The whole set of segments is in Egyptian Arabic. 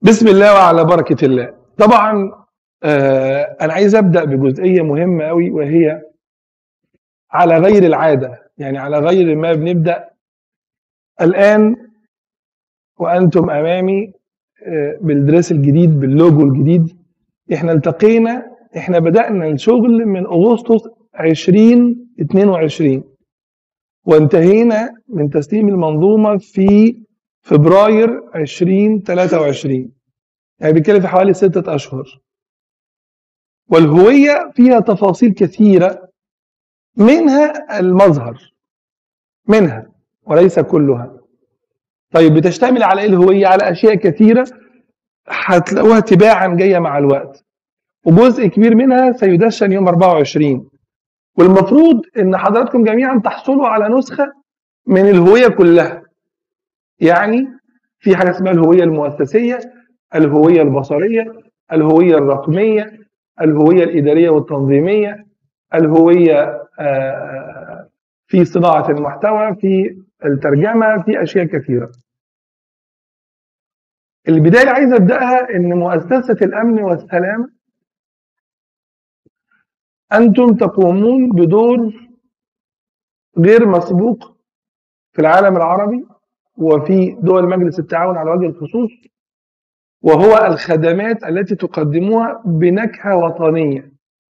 بسم الله وعلى بركة الله طبعا آه أنا عايز أبدأ بجزئية مهمة أوي وهي على غير العادة يعني على غير ما بنبدأ الآن وأنتم أمامي آه بالدرس الجديد باللوجو الجديد احنا التقينا احنا بدأنا الشغل من أغسطس 2022 وانتهينا من تسليم المنظومة في فبراير 2023 يعني بيتكلم في حوالي ستة أشهر والهوية فيها تفاصيل كثيرة منها المظهر منها وليس كلها طيب بتشتمل على ايه الهوية على أشياء كثيرة هتلاقوها تباعا جاية مع الوقت وجزء كبير منها سيدشن يوم 24 والمفروض ان حضراتكم جميعا تحصلوا على نسخة من الهوية كلها يعني في حاجة اسمها الهوية المؤسسية الهوية البصرية الهوية الرقمية الهوية الإدارية والتنظيمية الهوية في صناعة المحتوى في الترجمة في أشياء كثيرة البداية اللي عايز أبدأها إن مؤسسة الأمن والسلامة أنتم تقومون بدور غير مسبوق في العالم العربي وفي دول مجلس التعاون على وجه الخصوص وهو الخدمات التي تقدموها بنكهة وطنية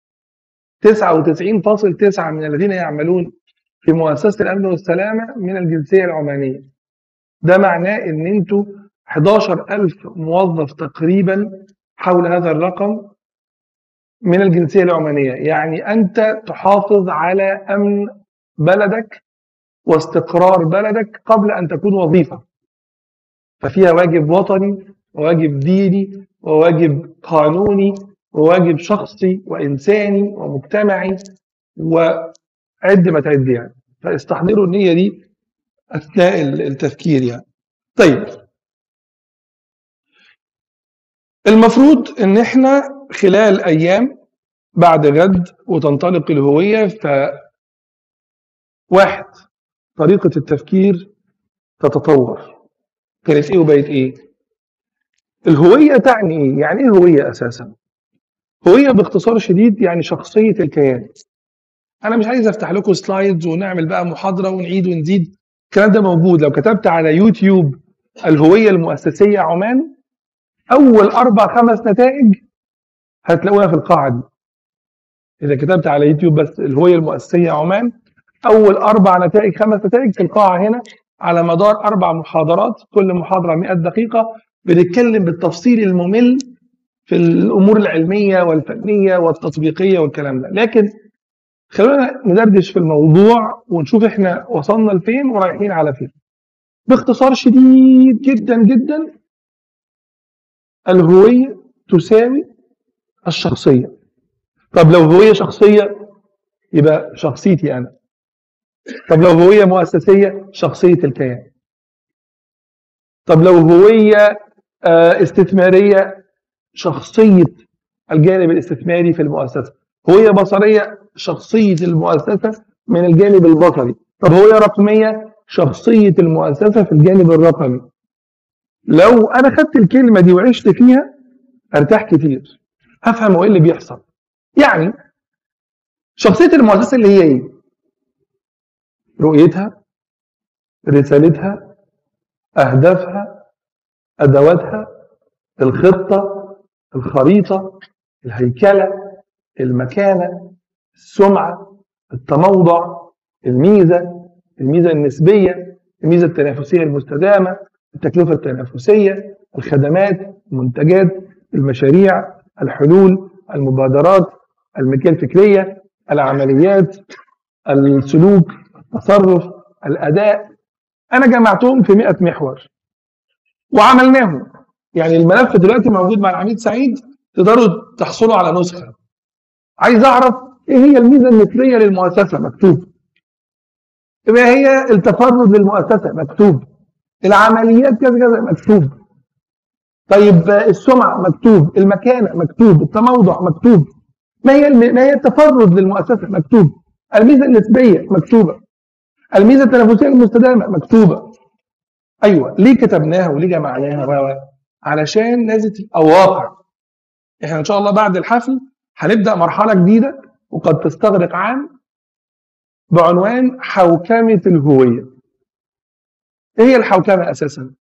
99.9 من الذين يعملون في مؤسسة الأمن والسلامة من الجنسية العمانية ده معناه ان انتوا 11000 موظف تقريبا حول هذا الرقم من الجنسية العمانية يعني أنت تحافظ على أمن بلدك واستقرار بلدك قبل أن تكون وظيفة ففيها واجب وطني وواجب ديني وواجب قانوني وواجب شخصي وإنساني ومجتمعي وعد ما تعد يعني فاستحضروا النية دي أثناء التفكير يعني طيب المفروض ان احنا خلال ايام بعد غد وتنطلق الهوية ف واحد طريقة التفكير تتطور كانت ايه وبقت ايه الهوية تعني ايه يعني ايه هوية اساسا هوية باختصار شديد يعني شخصية الكيان انا مش عايز افتح لكم سلايدز ونعمل بقى محاضرة ونعيد ونزيد الكلام ده موجود لو كتبت على يوتيوب الهوية المؤسسية عمان اول اربع خمس نتائج هتلاقوها في القاعة دي اذا كتبت على يوتيوب بس الهوية المؤسسية عمان اول اربع نتائج خمس نتائج في القاعه هنا على مدار اربع محاضرات كل محاضره 100 دقيقه بنتكلم بالتفصيل الممل في الامور العلميه والفنيه والتطبيقيه والكلام ده لكن خلونا ندردش في الموضوع ونشوف احنا وصلنا لفين ورايحين على فين باختصار شديد جدا جدا الهويه تساوي الشخصيه طب لو هويه شخصيه يبقى شخصيتي انا طب لو هوية مؤسسية شخصية الكيان طب لو هوية استثمارية شخصية الجانب الاستثماري في المؤسسة هوية بصرية شخصية المؤسسة من الجانب البصري طب هوية رقمية شخصية المؤسسة في الجانب الرقمي لو أنا خدت الكلمة دي وعشت فيها أرتاح كتير أفهم إيه اللي بيحصل يعني شخصية المؤسسة اللي هي إيه؟ رؤيتها رسالتها أهدافها أدواتها الخطة الخريطة الهيكلة المكانة السمعة التموضع الميزة الميزة النسبية الميزة التنافسية المستدامة التكلفة التنافسية الخدمات المنتجات المشاريع الحلول المبادرات الملكية الفكرية العمليات السلوك التصرف الاداء انا جمعتهم في 100 محور وعملناهم يعني الملف دلوقتي موجود مع العميد سعيد تقدروا تحصلوا على نسخه عايز اعرف ايه هي الميزه النسبيه للمؤسسه مكتوب ما هي التفرد للمؤسسه مكتوب العمليات كذا كذا مكتوب طيب السمعه مكتوب المكانه مكتوب التموضع مكتوب ما هي ما هي التفرد للمؤسسه مكتوب الميزه النسبيه مكتوبه الميزه التنافسيه المستدامه مكتوبه ايوه ليه كتبناها وليه جمعناها علشان لازم تبقى واقع احنا ان شاء الله بعد الحفل هنبدا مرحله جديده وقد تستغرق عام بعنوان حوكمه الهويه ايه هي الحوكمه اساسا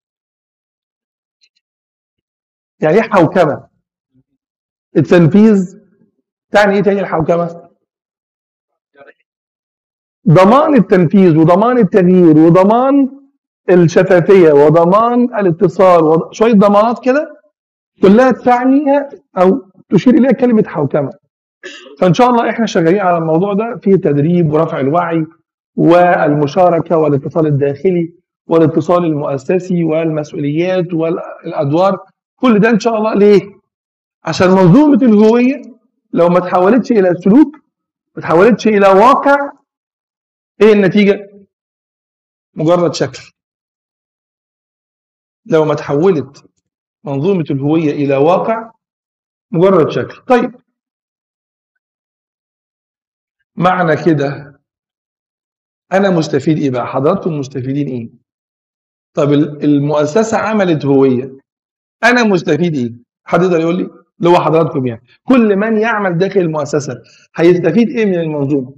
يعني ايه حوكمه التنفيذ تعني ايه تاني الحوكمه ضمان التنفيذ وضمان التغيير وضمان الشفافيه وضمان الاتصال وشويه ضمانات كده كلها تعني او تشير اليها كلمه حوكمه فان شاء الله احنا شغالين على الموضوع ده في تدريب ورفع الوعي والمشاركه والاتصال الداخلي والاتصال المؤسسي والمسؤوليات والادوار كل ده ان شاء الله ليه؟ عشان منظومه الهويه لو ما تحولتش الى سلوك ما تحولتش الى واقع ايه النتيجه؟ مجرد شكل لو ما تحولت منظومه الهويه الى واقع مجرد شكل طيب معنى كده انا مستفيد ايه بقى حضراتكم مستفيدين ايه طب المؤسسه عملت هويه انا مستفيد ايه حد يقدر يقول لي اللي هو حضراتكم يعني كل من يعمل داخل المؤسسه هيستفيد ايه من المنظومه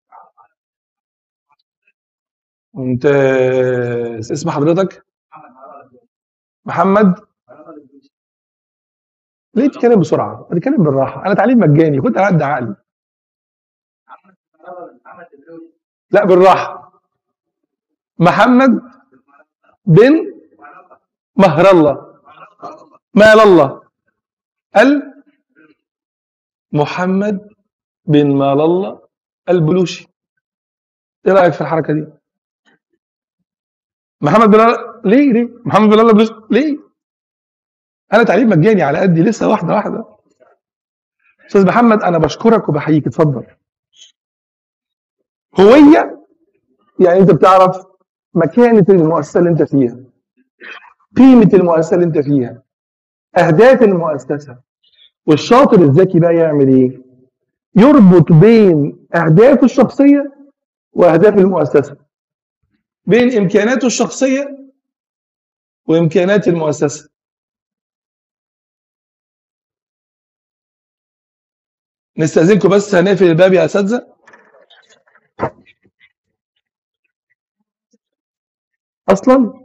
انت اسم حضرتك محمد ليه تتكلم بسرعه بتتكلم بالراحه انا تعليم مجاني كنت على قد عقلي لا بالراحه محمد بن مهر الله مال الله ال محمد بن مال الله البلوشي ايه رايك في الحركه دي محمد بن ليه ليه محمد بن الله البلوشي ليه انا تعليم مجاني على قدي لسه واحده واحده استاذ محمد انا بشكرك وبحييك اتفضل هويه يعني انت بتعرف مكانه المؤسسه اللي انت فيها قيمه المؤسسه اللي انت فيها اهداف المؤسسه والشاطر الذكي بقى يعمل ايه يربط بين اهدافه الشخصيه واهداف المؤسسه بين امكاناته الشخصيه وامكانات المؤسسه نستاذنكم بس هنقفل الباب يا اساتذه اصلا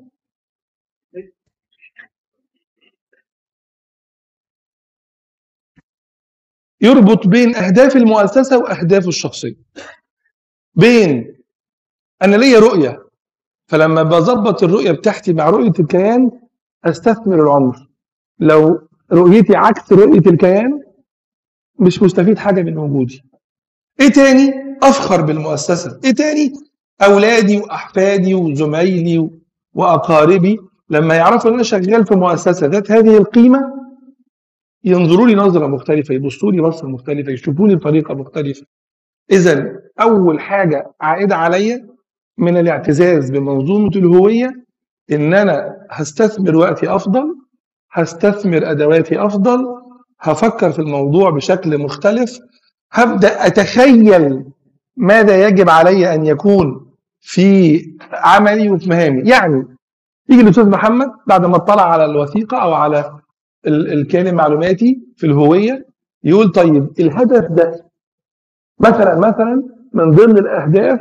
يربط بين اهداف المؤسسه واهدافه الشخصيه بين انا ليا رؤيه فلما بظبط الرؤيه بتاعتي مع رؤيه الكيان استثمر العمر لو رؤيتي عكس رؤيه الكيان مش مستفيد حاجه من وجودي ايه تاني افخر بالمؤسسه ايه تاني اولادي واحفادي وزمايلي واقاربي لما يعرفوا ان انا شغال في مؤسسه ذات هذه القيمه ينظروا لي نظره مختلفه يبصوا لي بصه مختلفه يشوفوني بطريقه مختلفه اذا اول حاجه عائده عليا من الاعتزاز بمنظومه الهويه ان انا هستثمر وقتي افضل هستثمر ادواتي افضل هفكر في الموضوع بشكل مختلف هبدا اتخيل ماذا يجب علي ان يكون في عملي وفي مهامي يعني يجي الاستاذ محمد بعد ما اطلع على الوثيقه او على الكيان المعلوماتي في الهويه يقول طيب الهدف ده مثلا مثلا من ضمن الاهداف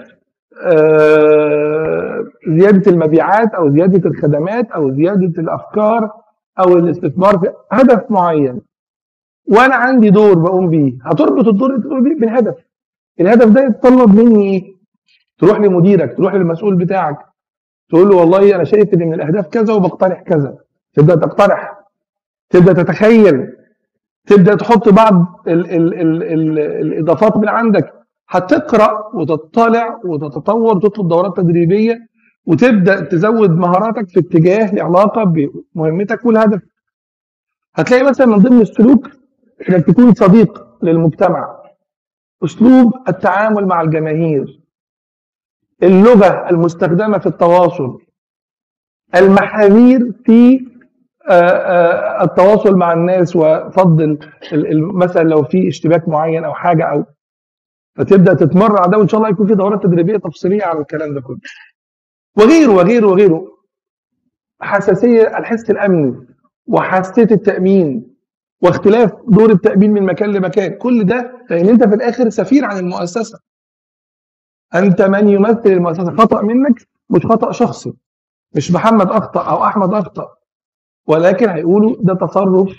آه، زياده المبيعات او زياده الخدمات او زياده الافكار او الاستثمار في هدف معين وانا عندي دور بقوم بيه هتربط الدور اللي بتقوم بيه بالهدف الهدف ده يتطلب مني ايه تروح لمديرك تروح للمسؤول بتاعك تقول له والله انا شايف ان من الاهداف كذا وبقترح كذا تبدا تقترح تبدا تتخيل تبدا تحط بعض ال ال ال ال الاضافات من عندك هتقرا وتطلع وتتطور وتطلب دورات تدريبيه وتبدا تزود مهاراتك في اتجاه العلاقه بمهمتك والهدف هتلاقي مثلا من ضمن السلوك انك تكون صديق للمجتمع اسلوب التعامل مع الجماهير اللغه المستخدمه في التواصل المحاذير في آه، آه، التواصل مع الناس وفضل مثلا لو في اشتباك معين او حاجه او فتبدا تتمرن على ده وان شاء الله يكون في دورات تدريبيه تفصيليه على الكلام ده كله وغيره وغيره وغيره حساسيه الحس الامني وحسيت التامين واختلاف دور التامين من مكان لمكان كل ده لان انت في الاخر سفير عن المؤسسه انت من يمثل المؤسسه خطا منك مش خطا شخصي مش محمد اخطا او احمد اخطا ولكن هيقولوا ده تصرف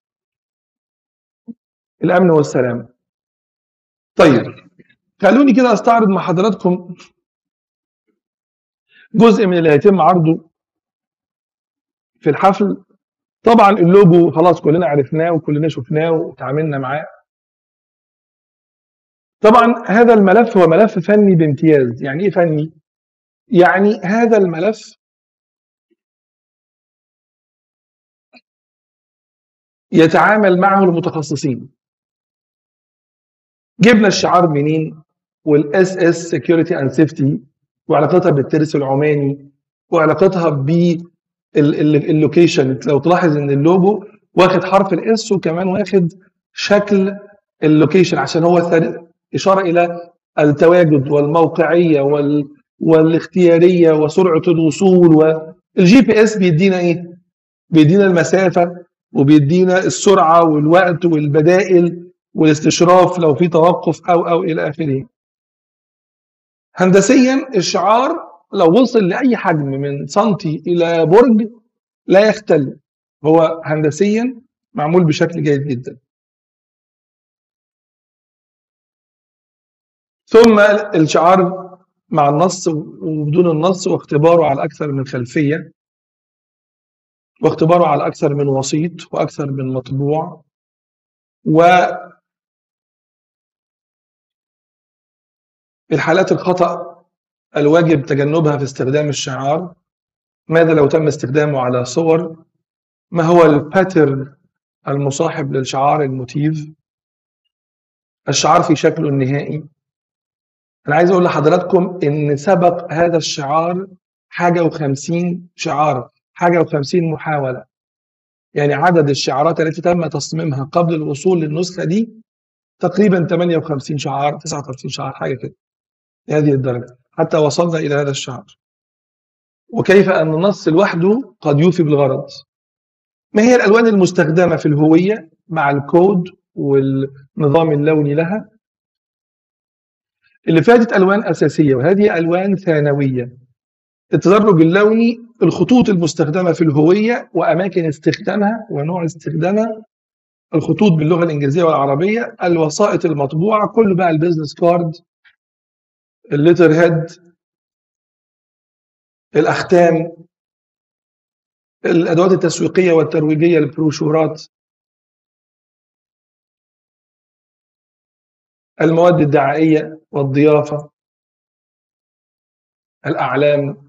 الامن والسلامه طيب خلوني كده استعرض مع حضراتكم جزء من اللي هيتم عرضه في الحفل طبعا اللوجو خلاص كلنا عرفناه وكلنا شفناه وتعاملنا معاه طبعا هذا الملف هو ملف فني بامتياز يعني ايه فني يعني هذا الملف يتعامل معه المتخصصين جبنا الشعار منين والاس اس سكيورتي اند سيفتي وعلاقتها بالترس العماني وعلاقتها باللوكيشن لو تلاحظ ان اللوجو واخد حرف الاس وكمان واخد شكل اللوكيشن عشان هو اشاره الى التواجد والموقعيه وال والاختياريه وسرعه الوصول والجي بي اس بيدينا ايه؟ بيدينا المسافه وبيدينا السرعه والوقت والبدائل والاستشراف لو في توقف او او الى اخره. هندسيا الشعار لو وصل لاي حجم من سنتي الى برج لا يختل هو هندسيا معمول بشكل جيد جدا. ثم الشعار مع النص وبدون النص واختباره على اكثر من خلفيه واختباره على اكثر من وسيط واكثر من مطبوع و الحالات الخطأ الواجب تجنبها في استخدام الشعار ماذا لو تم استخدامه على صور ما هو الباترن المصاحب للشعار الموتيف الشعار في شكله النهائي انا عايز اقول لحضراتكم ان سبق هذا الشعار حاجه وخمسين شعار حاجه وخمسين محاوله يعني عدد الشعارات التي تم تصميمها قبل الوصول للنسخه دي تقريبا 58 شعار 59 شعار حاجه كده لهذه الدرجه حتى وصلنا الى هذا الشعار وكيف ان النص لوحده قد يوفي بالغرض ما هي الالوان المستخدمه في الهويه مع الكود والنظام اللوني لها اللي فاتت الوان اساسيه وهذه الوان ثانويه التدرج اللوني الخطوط المستخدمه في الهويه واماكن استخدامها ونوع استخدامها الخطوط باللغه الانجليزيه والعربيه الوسائط المطبوعه كل بقى البيزنس كارد الليتر هيد الاختام الادوات التسويقيه والترويجيه للبروشورات المواد الدعائيه والضيافه الاعلام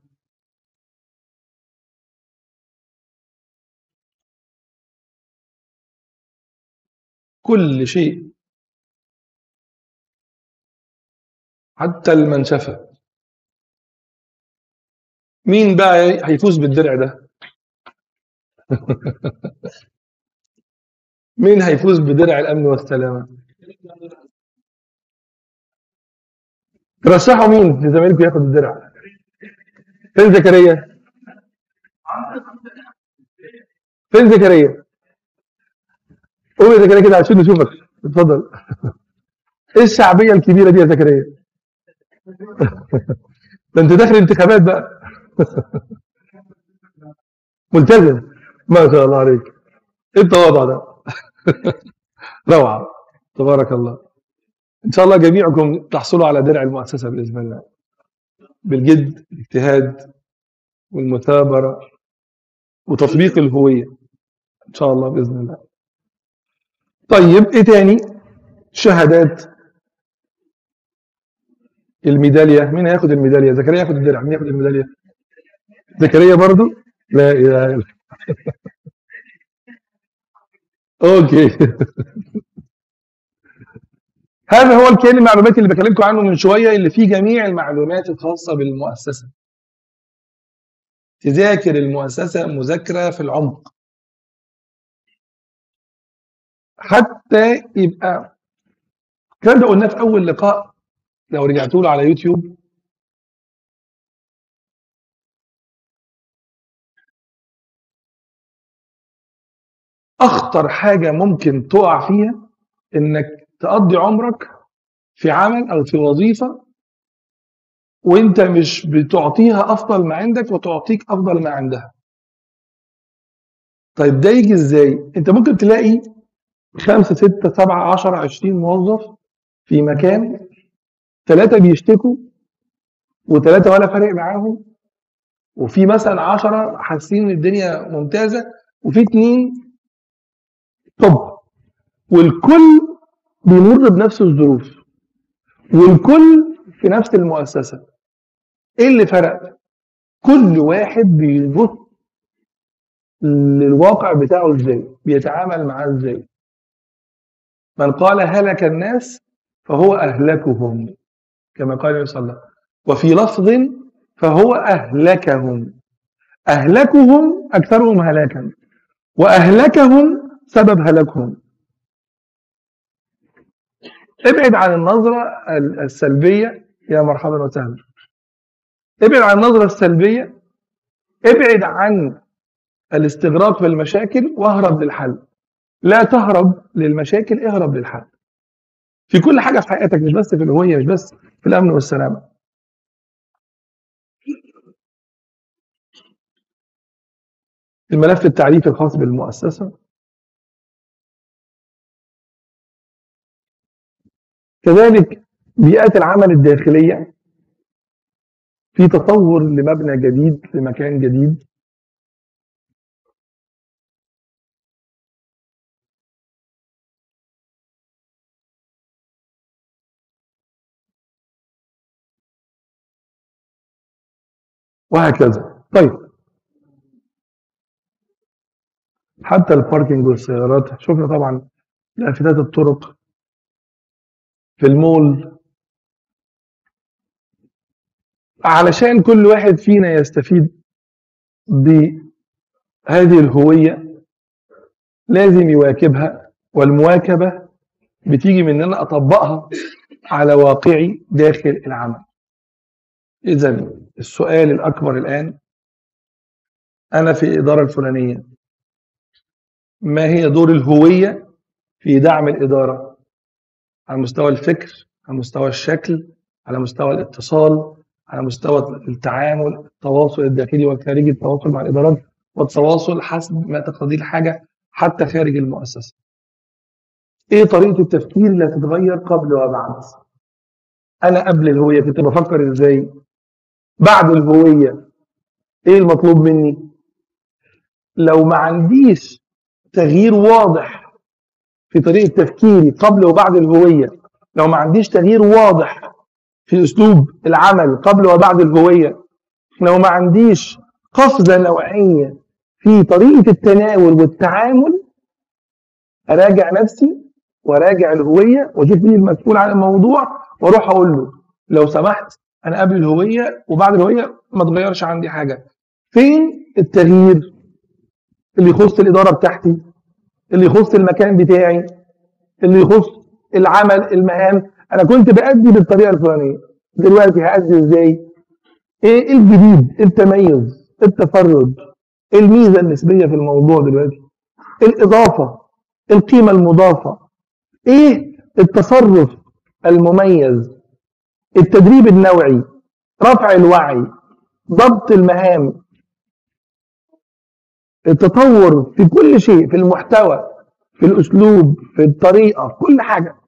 كل شيء حتى المنشفة مين بقى هيفوز بالدرع ده مين هيفوز بدرع الأمن والسلامة ترشحوا مين في زمايلكم ياخد الدرع فين زكريا فين زكريا قوم يا زكريا كده عشان نشوفك اتفضل ايه الشعبيه الكبيره دي يا زكريا ده انت داخل انتخابات بقى ملتزم ما شاء الله عليك ايه التواضع ده روعه تبارك الله ان شاء الله جميعكم تحصلوا على درع المؤسسه باذن الله بالجد الاجتهاد والمثابره وتطبيق الهويه ان شاء الله باذن الله طيب ايه تاني شهادات الميداليه مين هياخد الميداليه زكريا ياخد الدرع مين ياخد الميداليه زكريا برضو لا اله الا اوكي هذا هو الكيان المعلوماتي اللي بكلمكم عنه من شويه اللي فيه جميع المعلومات الخاصه بالمؤسسه تذاكر المؤسسه مذاكره في العمق حتى يبقى الكلام ده قلناه في اول لقاء لو رجعتوا له على يوتيوب اخطر حاجه ممكن تقع فيها انك تقضي عمرك في عمل او في وظيفه وانت مش بتعطيها افضل ما عندك وتعطيك افضل ما عندها طيب ده يجي ازاي انت ممكن تلاقي خمسة ستة سبعة عشرة عشرين موظف في مكان ثلاثة بيشتكوا وثلاثة ولا فارق معاهم وفي مثلا عشرة حاسين ان الدنيا ممتازة وفي اتنين طب والكل بيمر بنفس الظروف والكل في نفس المؤسسة ايه اللي فرق كل واحد بيبص للواقع بتاعه ازاي بيتعامل معاه ازاي من قال هلك الناس فهو اهلكهم كما قال النبي صلى الله عليه وسلم وفي لفظ فهو اهلكهم اهلكهم اكثرهم هلاكا واهلكهم سبب هلاكهم ابعد عن النظرة السلبية يا مرحبا وسهلا ابعد عن النظرة السلبية ابعد عن الاستغراق في المشاكل واهرب للحل لا تهرب للمشاكل اهرب للحل في كل حاجة في حياتك مش بس في الهوية مش بس في الأمن والسلامة الملف التعريفي الخاص بالمؤسسة كذلك بيئات العمل الداخلية في تطور لمبنى جديد لمكان جديد وهكذا طيب حتى الباركينج والسيارات شفنا طبعا لافتات الطرق في المول علشان كل واحد فينا يستفيد بهذه الهوية لازم يواكبها والمواكبة بتيجي من ان انا اطبقها على واقعي داخل العمل اذا السؤال الاكبر الان انا في الاداره الفلانيه ما هي دور الهويه في دعم الاداره على مستوى الفكر على مستوى الشكل على مستوى الاتصال على مستوى التعامل التواصل الداخلي والخارجي التواصل مع الادارات والتواصل حسب ما تقتضيه الحاجه حتى خارج المؤسسه ايه طريقه التفكير اللي هتتغير قبل وبعد انا قبل الهويه كنت بفكر ازاي بعد الهويه ايه المطلوب مني لو ما عنديش تغيير واضح في طريقه تفكيري قبل وبعد الهويه لو ما عنديش تغيير واضح في اسلوب العمل قبل وبعد الهويه لو ما عنديش قفزه نوعيه في طريقه التناول والتعامل اراجع نفسي وراجع الهويه واشوف مين المسؤول عن الموضوع واروح اقول له لو سمحت انا قبل الهويه وبعد الهويه ما اتغيرش عندي حاجه فين التغيير اللي يخص الاداره بتاعتي اللي يخص المكان بتاعي اللي يخص العمل المهام انا كنت بادي بالطريقه الفلانيه دلوقتي هادي ازاي ايه الجديد التميز التفرد الميزه النسبيه في الموضوع دلوقتي الاضافه القيمه المضافه ايه التصرف المميز التدريب النوعي رفع الوعي ضبط المهام التطور في كل شيء في المحتوى في الاسلوب في الطريقه في كل حاجه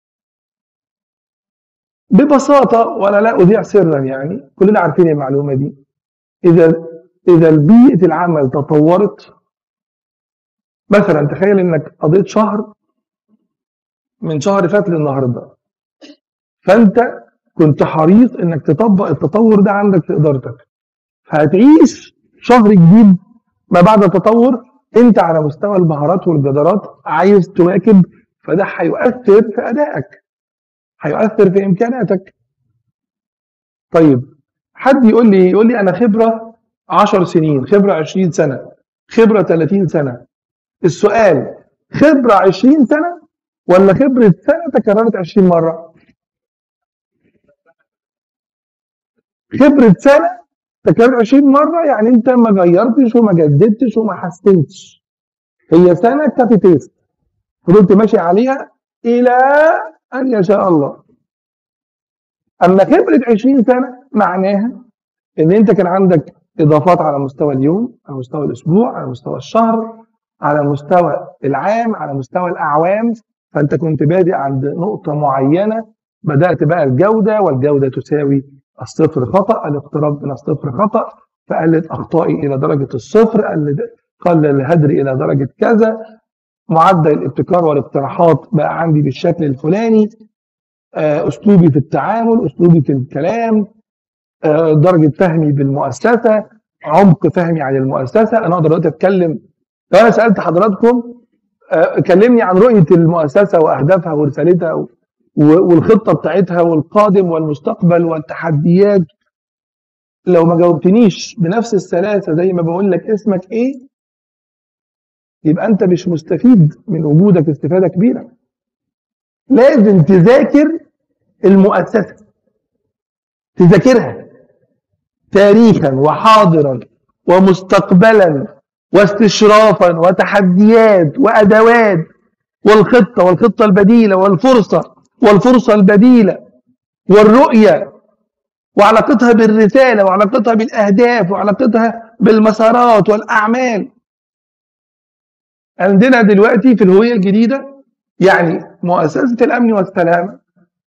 ببساطه ولا لا اذيع سرا يعني كلنا عارفين المعلومه دي اذا اذا بيئه العمل تطورت مثلا تخيل انك قضيت شهر من شهر فات للنهارده فانت كنت حريص انك تطبق التطور ده عندك في ادارتك فهتعيش شهر جديد ما بعد التطور انت على مستوى المهارات والجدارات عايز تواكب فده هيؤثر في ادائك هيؤثر في امكاناتك طيب حد يقول لي يقول لي انا خبره 10 سنين خبره 20 سنه خبره 30 سنه السؤال خبره 20 سنه ولا خبره سنه تكررت 20 مره خبره سنه تكررت 20 مره يعني انت ما غيرتش وما جددتش وما حسنتش هي سنه كافي تيست فضلت ماشي عليها الى ان يشاء الله اما كبرت 20 سنه معناها ان انت كان عندك اضافات على مستوى اليوم على مستوى الاسبوع على مستوى الشهر على مستوى العام على مستوى الاعوام فانت كنت بادئ عند نقطه معينه بدات بقى الجوده والجوده تساوي الصفر خطا الاقتراب من الصفر خطا فقلت اخطائي الى درجه الصفر قل الهدر الى درجه كذا معدل الابتكار والاقتراحات بقى عندي بالشكل الفلاني اسلوبي في التعامل اسلوبي في الكلام درجه فهمي بالمؤسسه عمق فهمي عن المؤسسه انا اقدر دلوقتي اتكلم لو انا سالت حضراتكم كلمني عن رؤيه المؤسسه واهدافها ورسالتها والخطه بتاعتها والقادم والمستقبل والتحديات لو ما جاوبتنيش بنفس السلاسه زي ما بقول لك اسمك ايه يبقى انت مش مستفيد من وجودك استفاده كبيره لازم تذاكر المؤسسه تذاكرها تاريخا وحاضرا ومستقبلا واستشرافا وتحديات وادوات والخطه والخطه البديله والفرصه والفرصه البديله والرؤيه وعلاقتها بالرساله وعلاقتها بالاهداف وعلاقتها بالمسارات والاعمال عندنا دلوقتي في الهويه الجديده يعني مؤسسه الامن والسلامه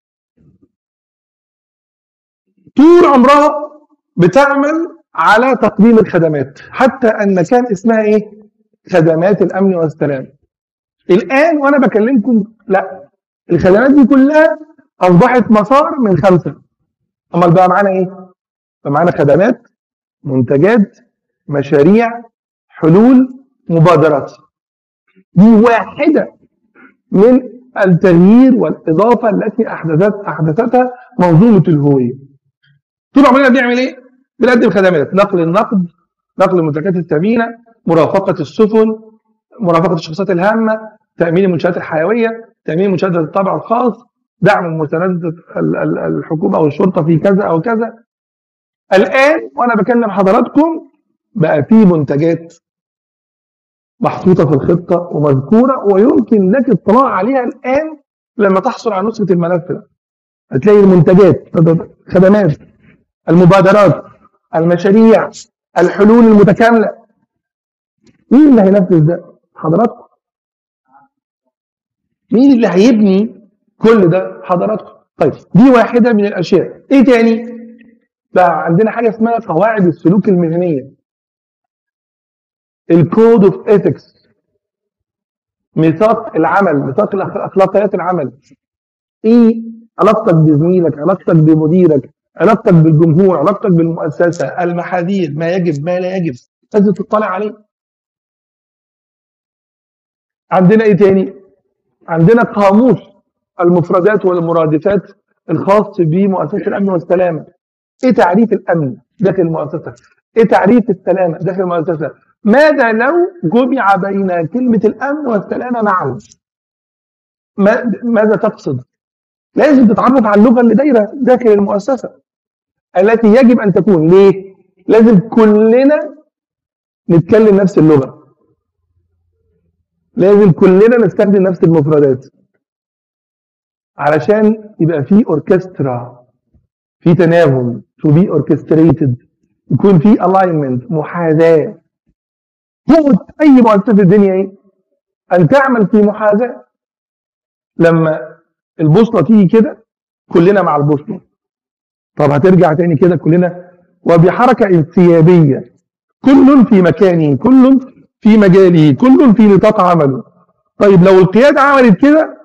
طول عمرها بتعمل على تقديم الخدمات حتى ان كان اسمها ايه خدمات الامن والسلام الان وانا بكلمكم لا الخدمات دي كلها اصبحت مسار من خمسه امال بقى معانا ايه بقى معانا خدمات منتجات مشاريع حلول مبادرات دي واحده من التغيير والاضافه التي احدثت احدثتها منظومه الهويه طول عمرنا بنعمل ايه بنقدم خدمات نقل النقد نقل المنتجات الثمينه مرافقه السفن مرافقه الشخصيات الهامه تامين المنشات الحيويه تامين منشات الطابع الخاص دعم مساندة الحكومة أو الشرطة في كذا أو كذا الآن وأنا بكلم حضراتكم بقى في منتجات محطوطة في الخطة ومذكورة ويمكن لك الاطلاع عليها الآن لما تحصل على نسخة الملف ده هتلاقي المنتجات خدمات المبادرات المشاريع الحلول المتكاملة مين اللي هينفذ ده؟ حضراتكم مين اللي هيبني كل ده حضراتكم طيب دي واحدة من الأشياء إيه تاني بقى عندنا حاجة اسمها قواعد السلوك المهنية الكود اوف ايثكس ميثاق العمل ميثاق اخلاقيات العمل ايه علاقتك بزميلك علاقتك بمديرك علاقتك بالجمهور علاقتك بالمؤسسه المحاذير ما يجب ما لا يجب لازم تطلع عليه عندنا ايه تاني عندنا قاموس المفردات والمرادفات الخاص بمؤسسه الامن والسلامه ايه تعريف الامن داخل المؤسسه ايه تعريف السلامه داخل المؤسسه ماذا لو جمع بين كلمه الامن والسلامه معا ماذا تقصد لازم تتعرف على اللغه اللي دايره داخل المؤسسه التي يجب ان تكون ليه لازم كلنا نتكلم نفس اللغه لازم كلنا نستخدم نفس المفردات علشان يبقى في اوركسترا في تناغم to be orchestrated يكون في alignment محاذاة قوة أي مؤسسة في الدنيا إيه؟ أن تعمل في محاذاة لما البوصلة تيجي كده كلنا مع البوصلة طب هترجع تاني كده كلنا وبحركة انسيابية كل في مكانه كل في مجاله كل في نطاق عمله طيب لو القيادة عملت كده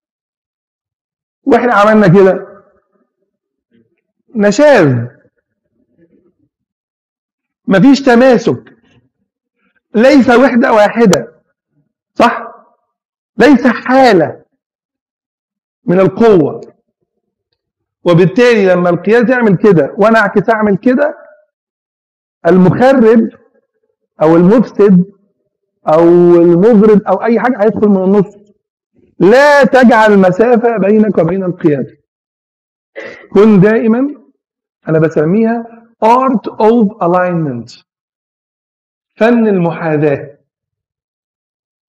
واحنا عملنا كده نشاذ مفيش تماسك ليس وحدة واحدة صح ليس حالة من القوة وبالتالي لما القيادة تعمل كده وانا اعكس اعمل كده المخرب او المفسد او المضرب او اي حاجة هيدخل من النص لا تجعل مسافة بينك وبين القيادة كن دائما انا بسميها art of alignment فن المحاذاة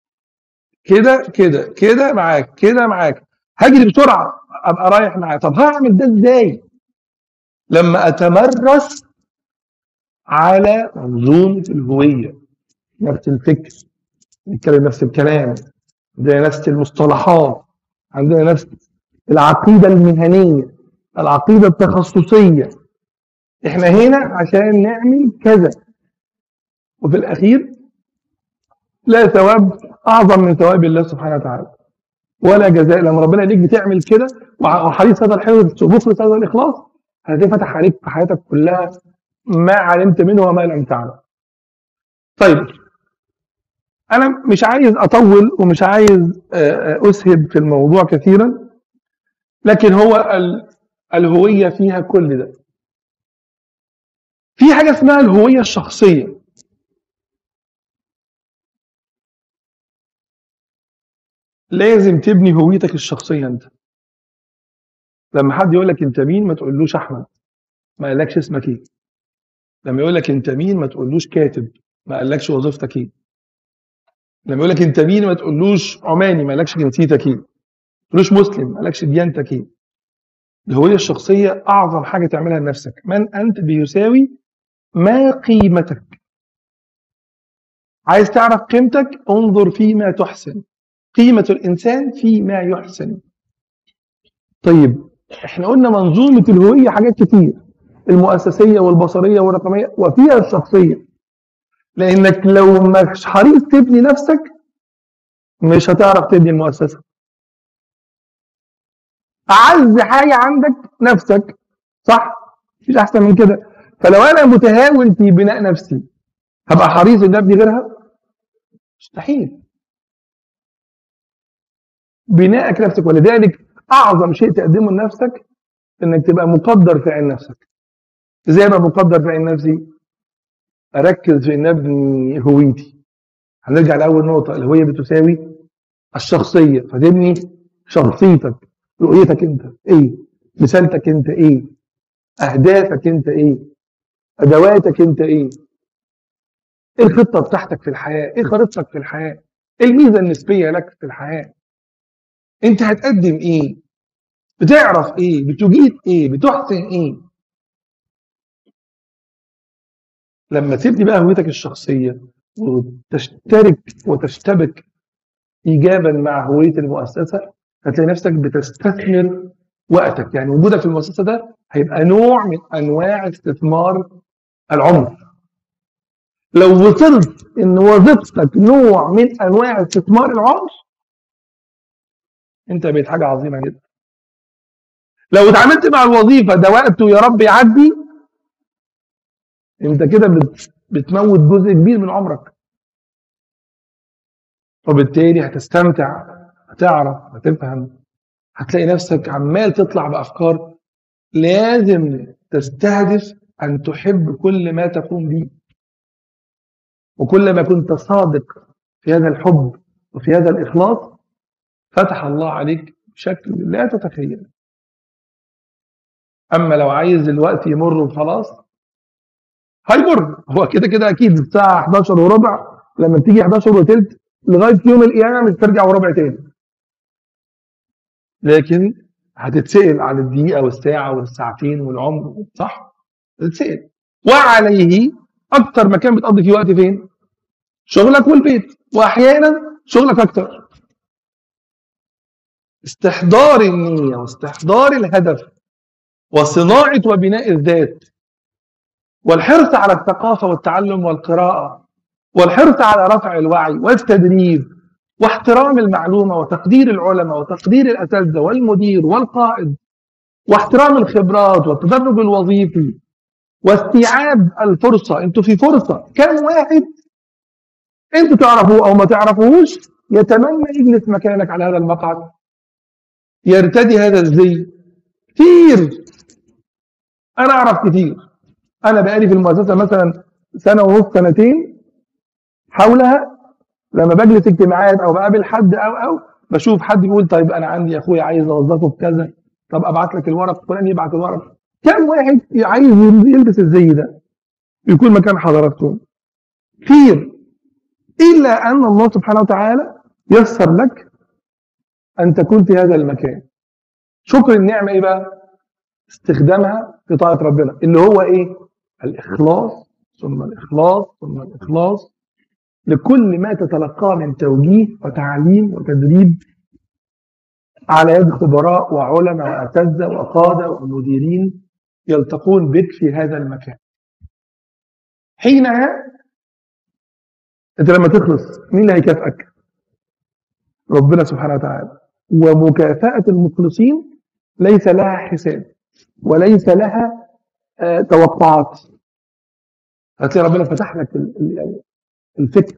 كده كده كده معاك كده معاك هجري بسرعه ابقى رايح معاه طب هعمل ده ازاي لما اتمرس على منظومه الهويه نفس الفكر نتكلم نفس الكلام عندنا نفس المصطلحات عندنا نفس العقيده المهنيه العقيده التخصصيه احنا هنا عشان نعمل كذا وفي الاخير لا ثواب اعظم من ثواب الله سبحانه وتعالى ولا جزاء لما ربنا يديك بتعمل كده وحريص هذا الحفظ ومخلص هذا الاخلاص هتفتح عليك في حياتك كلها ما علمت منه وما لم تعلم. طيب انا مش عايز اطول ومش عايز اسهب في الموضوع كثيرا لكن هو الهويه فيها كل ده. في حاجه اسمها الهويه الشخصيه. لازم تبني هويتك الشخصيه انت. لما حد يقول لك انت مين ما تقولوش احمد ما قالكش اسمك ايه لما يقول لك انت مين ما تقولوش كاتب ما قالكش وظيفتك ايه لما يقول لك انت مين ما تقولوش عماني ما قالكش جنسيتك ايه ما تقولوش مسلم ما قالكش ديانتك ايه الهويه الشخصيه اعظم حاجه تعملها لنفسك من انت بيساوي ما قيمتك عايز تعرف قيمتك انظر فيما تحسن قيمه الانسان فيما يحسن طيب احنا قلنا منظومه الهويه حاجات كتير المؤسسيه والبصريه والرقميه وفيها الشخصيه لانك لو مش حريص تبني نفسك مش هتعرف تبني المؤسسه اعز حاجه عندك نفسك صح مفيش احسن من كده فلو انا متهاون في بناء نفسي هبقى حريص ان ابني غيرها مستحيل بنائك نفسك ولذلك اعظم شيء تقدمه لنفسك انك تبقى مقدر في عين نفسك ازاي ابقى مقدر في عين نفسي اركز في ان ابني هويتي هنرجع لاول نقطه الهويه بتساوي الشخصيه فتبني شخصيتك رؤيتك انت ايه رسالتك انت ايه اهدافك انت ايه ادواتك انت ايه ايه الخطه بتاعتك في الحياه ايه خريطتك في الحياه ايه الميزه النسبيه لك في الحياه انت هتقدم ايه بتعرف ايه بتجيد ايه بتحسن ايه لما تبني بقى هويتك الشخصيه وتشترك وتشتبك ايجابا مع هويه المؤسسه هتلاقي نفسك بتستثمر وقتك يعني وجودك في المؤسسه ده هيبقى نوع من انواع استثمار العمر لو وصلت ان وظيفتك نوع من انواع استثمار العمر انت بقيت حاجه عظيمه جدا لو اتعاملت مع الوظيفه ده وقته يا رب يعدي انت كده بت... بتموت جزء كبير من عمرك وبالتالي هتستمتع هتعرف هتفهم هتلاقي نفسك عمال تطلع بافكار لازم تستهدف ان تحب كل ما تقوم به وكل ما كنت صادق في هذا الحب وفي هذا الاخلاص فتح الله عليك بشكل لا تتخيل اما لو عايز الوقت يمر وخلاص هيمر هو كده كده اكيد الساعه 11 وربع لما بتيجي 11 وثلث لغايه يوم القيامه مش ترجع وربع تاني لكن هتتسال عن الدقيقه والساعه والساعتين والعمر صح هتتسال وعليه اكتر مكان بتقضي فيه وقت فين شغلك والبيت واحيانا شغلك اكتر استحضار النيه واستحضار الهدف وصناعه وبناء الذات والحرص على الثقافه والتعلم والقراءه والحرص على رفع الوعي والتدريب واحترام المعلومه وتقدير العلماء وتقدير الاساتذه والمدير والقائد واحترام الخبرات والتدرج الوظيفي واستيعاب الفرصه انتوا في فرصه كم واحد انتوا تعرفوه او ما تعرفوهوش يتمنى يجلس مكانك على هذا المقعد يرتدي هذا الزي كتير انا اعرف كتير انا بقالي في المؤسسه مثلا سنه ونص سنتين حولها لما بجلس اجتماعات او بقابل حد او او بشوف حد بيقول طيب انا عندي اخويا عايز اوظفه في كذا طب ابعت لك الورق فلان يبعت الورق كم واحد عايز يلبس الزي ده يكون مكان حضراتكم كتير الا ان الله سبحانه وتعالى يسر لك أن تكون في هذا المكان شكر النعمة إيه بقى استخدامها في طاعة ربنا اللي هو إيه الإخلاص ثم الإخلاص ثم الإخلاص لكل ما تتلقاه من توجيه وتعليم وتدريب على يد خبراء وعلماء وأساتذة وقادة ومديرين يلتقون بك في هذا المكان حينها انت لما تخلص مين اللي هيكافئك ربنا سبحانه وتعالى ومكافأة المخلصين ليس لها حساب وليس لها آه توقعات هتلاقي ربنا فتح لك يعني الفكر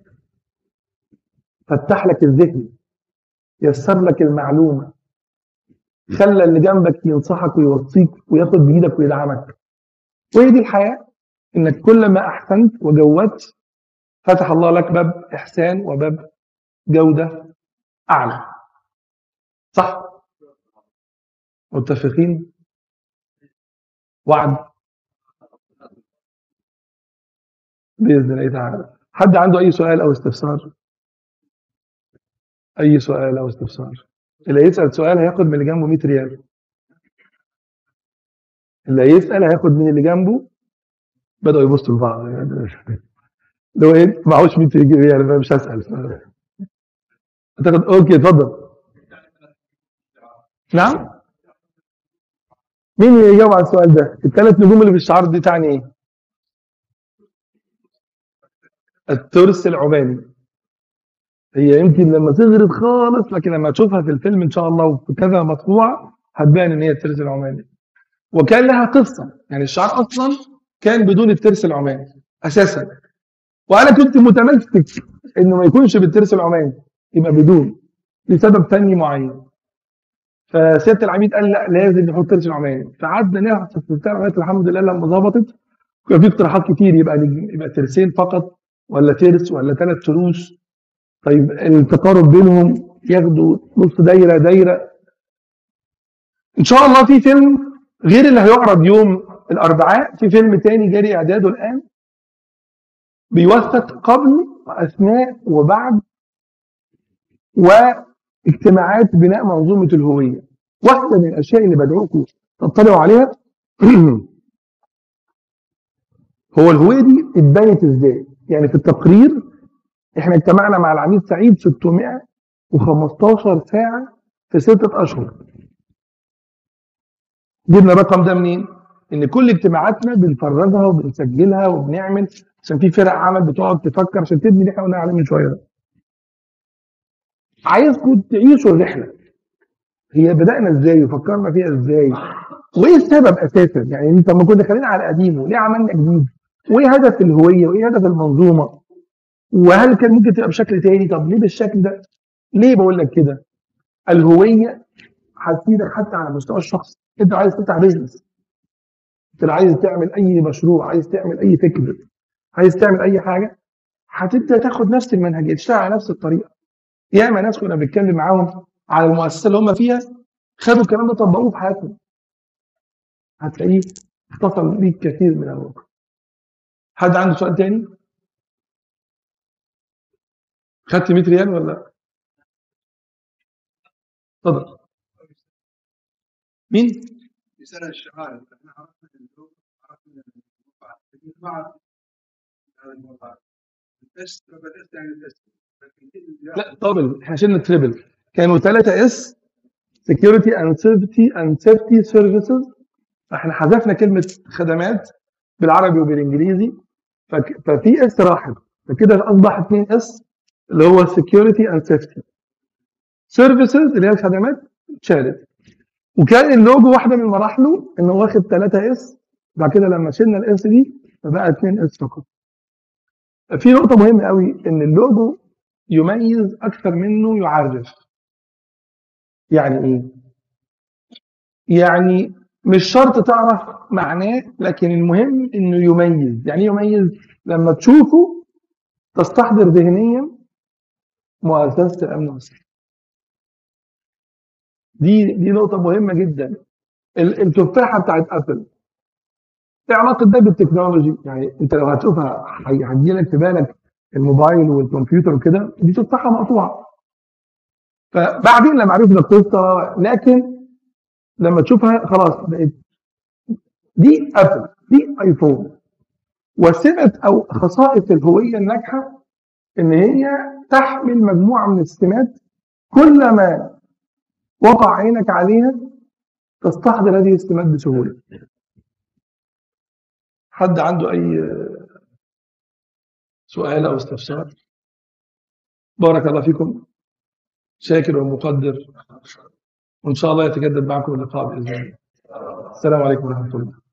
فتح لك الذهن يسر لك المعلومة خلى اللي جنبك ينصحك ويوصيك وياخد بإيدك ويدعمك وهي دي الحياة إنك كلما أحسنت وجودت فتح الله لك باب إحسان وباب جودة أعلى صح؟ متفقين؟ وعد بإذن الله تعالى حد عنده أي سؤال أو استفسار؟ أي سؤال أو استفسار؟ اللي يسأل سؤال هياخد من اللي جنبه 100 ريال اللي يسأل هياخد من اللي جنبه بدأوا يبصوا لبعض لو ايه معهوش 100 ريال يعني مش هسأل هتاخد اوكي اتفضل نعم مين يجاوب على السؤال ده الثلاث نجوم اللي في الشعار دي تعني ايه الترس العماني هي يمكن لما تغرد خالص لكن لما تشوفها في الفيلم ان شاء الله وفي كذا مطبوعه هتبان ان هي الترس العماني وكان لها قصه يعني الشعار اصلا كان بدون الترس العماني اساسا وانا كنت متمسك انه ما يكونش بالترس العماني يبقى بدون لسبب فني معين فسياده العميد قال لا لازم نحط ترس العماني فقعدنا نبحث في بتاع لغايه الحمد لله لما ظبطت كان في اقتراحات كتير يبقى يبقى ترسين فقط ولا ترس ولا ثلاث تروس طيب التقارب بينهم ياخدوا نص دايره دايره ان شاء الله في فيلم غير اللي هيعرض يوم الاربعاء في فيلم تاني جاري اعداده الان بيوثق قبل واثناء وبعد واجتماعات بناء منظومه الهويه واحده من الاشياء اللي بدعوكم تطلعوا عليها هو الهويه دي اتبنت ازاي يعني في التقرير احنا اجتمعنا مع العميد سعيد 615 ساعة في ستة أشهر جبنا الرقم ده منين؟ إن كل اجتماعاتنا بنفرغها وبنسجلها وبنعمل عشان في فرق عمل بتقعد تفكر عشان تبني اللي احنا قلنا عليه من شوية ده. عايزكم تعيشوا الرحلة هي بدأنا ازاي وفكرنا فيها ازاي وايه السبب اساسا يعني انت لما كنا خلينا على قديمه ليه عملنا جديد وايه هدف الهويه وايه هدف المنظومه وهل كان ممكن تبقى بشكل تاني طب ليه بالشكل ده ليه بقول لك كده الهويه هتفيدك حتى على مستوى الشخص انت عايز تفتح بيزنس انت عايز تعمل اي مشروع عايز تعمل اي فكر عايز تعمل اي حاجه هتبدا تاخد نفس المنهجيه تشتغل على نفس الطريقه ياما ناس كنا بنتكلم معاهم على المؤسسه اللي هم فيها خدوا الكلام ده طبقوه في حياتهم هتلاقيه اختصر بيك كثير من الوقت حد عنده سؤال تاني؟ خدت 100 ريال ولا اتفضل مين؟ رسالة الشغال احنا عرفنا عرفنا الموقع التست بدأت يعني التست لا دبل احنا شلنا تريبل كانوا ثلاثة اس سكيورتي اند سيفتي اند سيفتي سيرفيسز احنا حذفنا كلمة خدمات بالعربي وبالانجليزي ففي اس راحت فكده اصبح اثنين اس اللي هو security and safety services اللي هي الخدمات اتشالت وكان اللوجو واحده من مراحله انه واخد 3 اس بعد كده لما شلنا الاس دي فبقى 2 اس فقط في نقطه مهمه قوي ان اللوجو يميز اكثر منه يعرف يعني ايه يعني مش شرط تعرف معناه لكن المهم انه يميز يعني يميز لما تشوفه تستحضر ذهنيا مؤسسة الأمن والسلامة دي دي نقطة مهمة جدا التفاحة بتاعت أبل ايه علاقة ده بالتكنولوجي؟ يعني أنت لو هتشوفها هيجي لك في بالك الموبايل والكمبيوتر وكده دي تفاحة مقطوعة فبعدين لما عرفنا القصه لكن لما تشوفها خلاص بقت دي ابل دي ايفون وسمه او خصائص الهويه الناجحه ان هي تحمل مجموعه من السمات كلما وقع عينك عليها تستحضر هذه السمات بسهوله حد عنده اي سؤال او استفسار بارك الله فيكم شاكر ومقدر وان شاء الله يتجدد معكم اللقاء باذن الله السلام عليكم ورحمه الله